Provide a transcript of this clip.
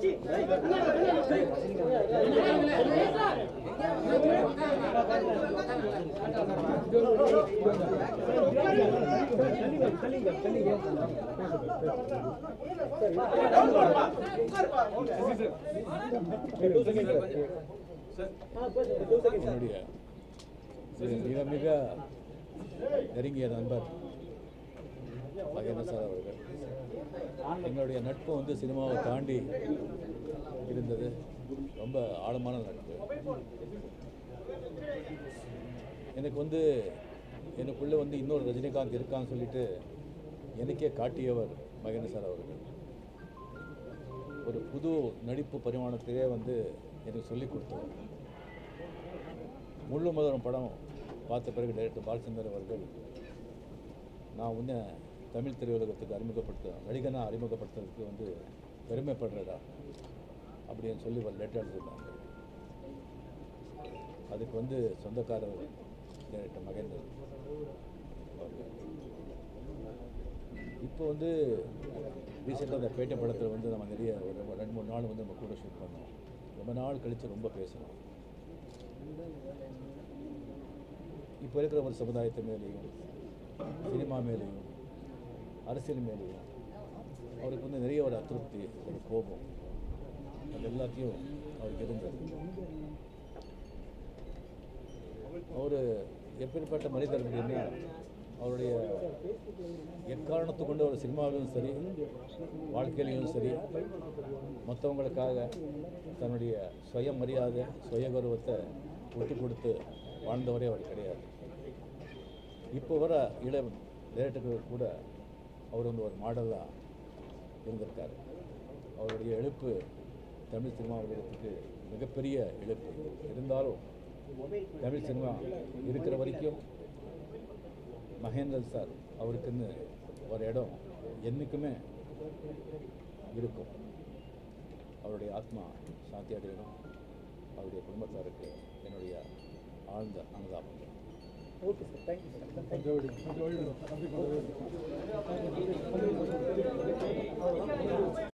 என்னுடைய மிக- மிக மிக நெருங்கிய நண்பர் மகேந்திர சார் அவர்கள் எங்களுடைய நட்பு வந்து சினிமாவை தாண்டி இருந்தது ரொம்ப ஆழமான நட்பு எனக்கு வந்து எனக்குள்ளே வந்து இன்னொரு ரஜினிகாந்த் இருக்கான்னு சொல்லிட்டு எனக்கே காட்டியவர் மகேந்திர சார் அவர்கள் ஒரு புது நடிப்பு பரிமாணத்தையே வந்து எனக்கு சொல்லிக் கொடுத்தவர் முள்ளு மதுரம் படம் பார்த்த பிறகு டைரக்டர் பாலச்சந்தர் அவர்கள் நான் உன்னை தமிழ் திரையுலகத்துக்கு அறிமுகப்படுத்த நடிகனா அறிமுகப்படுத்துறதுக்கு வந்து பெருமைப்படுறதா அப்படின்னு சொல்லி ஒரு லெட்டர் எழுதியிருந்தாங்க அதுக்கு வந்து சொந்தக்காரர் டைரக்டர் மகேந்திரன் அவர்கள் இப்போ வந்து ரீசெண்டாக அந்த பேட்டை படத்தில் வந்து நம்ம நிறைய ஒரு ரெண்டு மூணு நாள் வந்து நம்ம கூட ஷூட் பண்ணோம் ரொம்ப நாள் கழித்து ரொம்ப பேசணும் இப்போ இருக்கிற ஒரு சமுதாயத்து மேலேயும் சினிமா மேலேயும் அரசியல் மேலேயும் அவருக்கு வந்து நிறைய ஒரு அதிருப்தி ஒரு கோபம் அது எல்லாத்தையும் அவருக்கு இருந்தது அவர் எப்படிப்பட்ட மனிதர் அப்படின்னா அவருடைய எக்காரணத்தை கொண்டு ஒரு சினிமாவிலும் சரி வாழ்க்கையிலையும் சரி மற்றவங்களுக்காக தன்னுடைய சுய மரியாதை சுய கௌரவத்தை விட்டு கொடுத்து வாழ்ந்தவரே அவர் கிடையாது இப்போ வர இளம் டேரக்டர்கள் கூட அவர் வந்து ஒரு மாடலாக இருந்திருக்காரு அவருடைய எழுப்பு தமிழ் சினிமா உலகத்துக்கு மிகப்பெரிய இழப்பு இருந்தாலும் தமிழ் சினிமா இருக்கிற வரைக்கும் மகேந்திரன் சார் அவருக்குன்னு ஒரு இடம் என்றைக்குமே இருக்கும் அவருடைய ஆத்மா சாந்தி அடையணும் அவருடைய குடும்பத்தாருக்கு என்னுடைய ஆழ்ந்த அனுதாபங்கள் ஓகே சார் தேங்க்யூ சார்